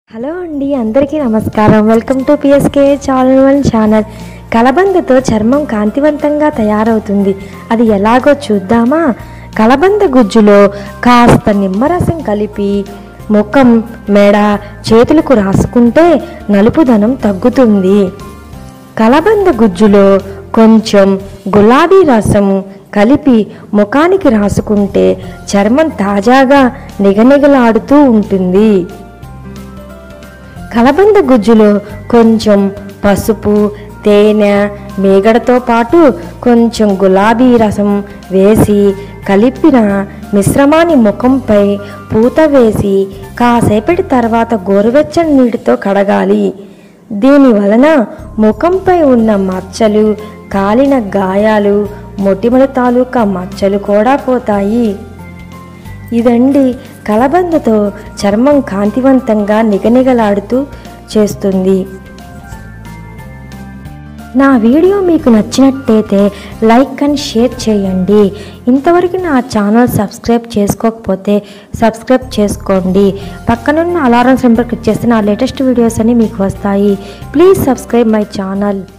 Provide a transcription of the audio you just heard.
hello అండి అందరికీ నమస్కారం welcome to PSK channel one channel కలబందతో చర్మం కాంతివంతంగా తయారవుతుంది అది ఎలాగో చూద్దామా కలబంద గుజ్జులో కాస్త నిమ్మరసం కలిపి ముఖం మెడ చేతులకు రాసుకుంటే నలుపుదనం తగ్గుతుంది కలబంద గుజ్జులో కొంచెం గులాబీ రసం కలిపి ముఖానికి రాసుకుంటే చర్మం తాజాగా నిగనిగలాడుతూ ఉంటుంది కలబంద గుజ్జులో కొంచెం పసుపు తేనె మేగడతో పాటు కొంచెం గులాబీ రసం వేసి కలిపిన మిశ్రమాన్ని ముఖంపై పూత వేసి కాసేపటి తర్వాత గోరువెచ్చని నీటితో కడగాలి దీని వలన ముఖంపై ఉన్న మచ్చలు కాలిన గాయాలు మొటిమల తాలూకా మచ్చలు కూడా పోతాయి ఇదండి కలబందతో చర్మం కాంతివంతంగా నిగనిగలాడుతూ చేస్తుంది నా వీడియో మీకు నచ్చినట్టయితే లైక్ అండ్ షేర్ చేయండి ఇంతవరకు నా ఛానల్ సబ్స్క్రైబ్ చేసుకోకపోతే సబ్స్క్రైబ్ చేసుకోండి పక్కనున్న అలారం సింబల్ క్లిక్ చేస్తే నా లేటెస్ట్ వీడియోస్ అన్ని మీకు వస్తాయి ప్లీజ్ సబ్స్క్రైబ్ మై ఛానల్